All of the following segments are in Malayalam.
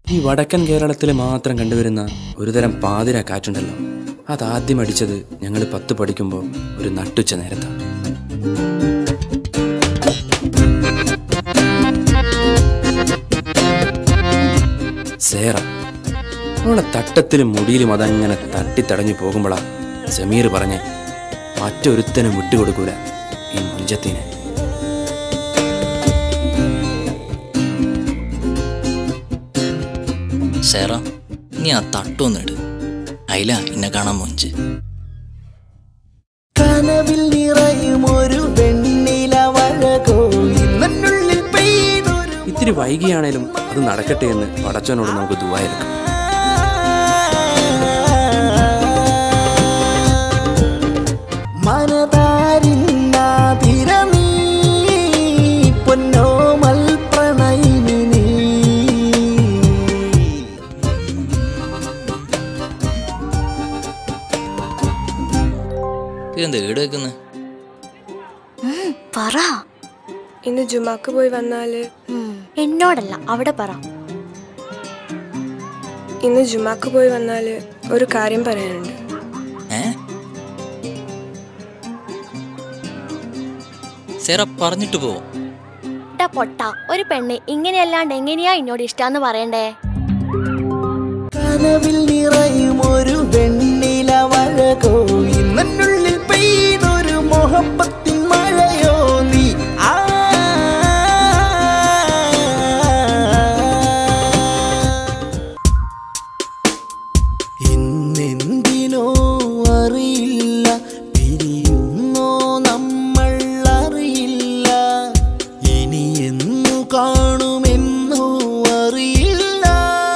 ഈ വടക്കൻ കേരളത്തിൽ മാത്രം കണ്ടുവരുന്ന ഒരുതരം പാതിര കാറ്റുണ്ടല്ലോ അതാദ്യം അടിച്ചത് ഞങ്ങൾ പത്ത് പഠിക്കുമ്പോൾ ഒരു നട്ടുച്ച നേരത്താണ് സേറ അവളെ തട്ടത്തിലും മുടിയിലും അതങ്ങനെ തട്ടിത്തടഞ്ഞു പോകുമ്പോഴാ സമീർ പറഞ്ഞ് മറ്റൊരുത്തനും വിട്ടുകൊടുക്കൂല ഈ മുഞ്ചത്തിനെ സേറ നീ ആ തട്ടൊന്നിട് അയില എന്നെ കാണാൻ മൊഞ്ച് കനവിൽ നിറയും ഒരു വെണ്ണിലവഴകോ ഇന്നുള്ളിൽ പെയ്തൊരു ഇത്തിരി വൈകിയാണേലും അത് നടക്കട്ടെ എന്ന് പടച്ചവനോട് നമുക്ക് ദുബായെടുക്കാം മനതാരിന്നാതിരമീ പൊന്നോമൽ പ്രണയിനി നീ ഇതെന്താ ഈട് വെക്കുന്നത് പറ ഇന്ന് ജുമാക്ക് പോയി വന്നാല് ഉം, എന്നോടല്ല അവിടെ പറ ഇന്ന് ജുമാക്ക് പോയി വന്നാല് ഒരു കാര്യം പറയാനുണ്ട് ഏ സേറ പറഞ്ഞിട്ട് പോവും ടാ പൊട്ട ഒരു പെണ്ണ് ഇങ്ങനെയല്ലാണ്ട് എങ്ങനെയാ എന്നോട് ഇഷ്ടാന്ന് പറയണ്ടേ കനവിൽ നിറയും ഒരു വെണ്ണിലവഴകോ ഇന്നുള്ളിൽ പെയ്തൊരു മൊഹബത്തിൻ മഴയോ നീ ആ ഇന്നെന്തിനോ അറിയില്ല പിരിയുന്നോ നമ്മൾ അറിയില്ല ഇനി എന്നു കാണുമെന്നോ അറിയില്ല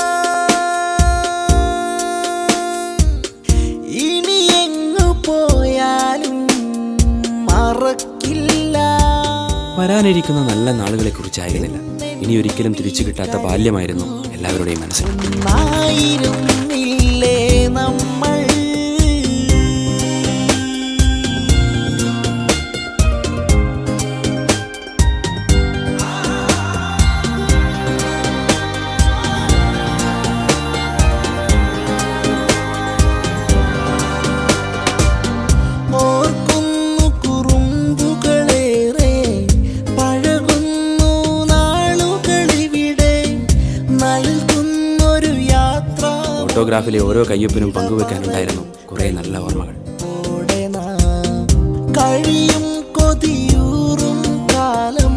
ഇനി എങ്ങു പോയാലും മറക്കില്ല വരാനിരിക്കുന്ന നല്ല നാളുകളെ കുറിച്ചായിരുന്നില്ല ഇനി ഒരിക്കലും തിരിച്ചു കിട്ടാത്ത ബാല്യമായിരുന്നു എല്ലാവരുടെയും മനസ്സിൽ ഒന്നായിരുന്നില്ലേ നമ്മൾ ഓർക്കുന്നു കുറുമ്പുകളേറെ പഴകുന്നു നാളുകളിവിടെ നൽകുന്നൊരു യാത്ര ഫോട്ടോഗ്രാഫിലെ ഓരോ കയ്യൊപ്പിനും പങ്കുവെക്കാനുണ്ടായിരുന്നു കുറേ നല്ല ഓർമ്മകൾ ഓടെ നാം കഴിയും കൊതിയൂറും കാലം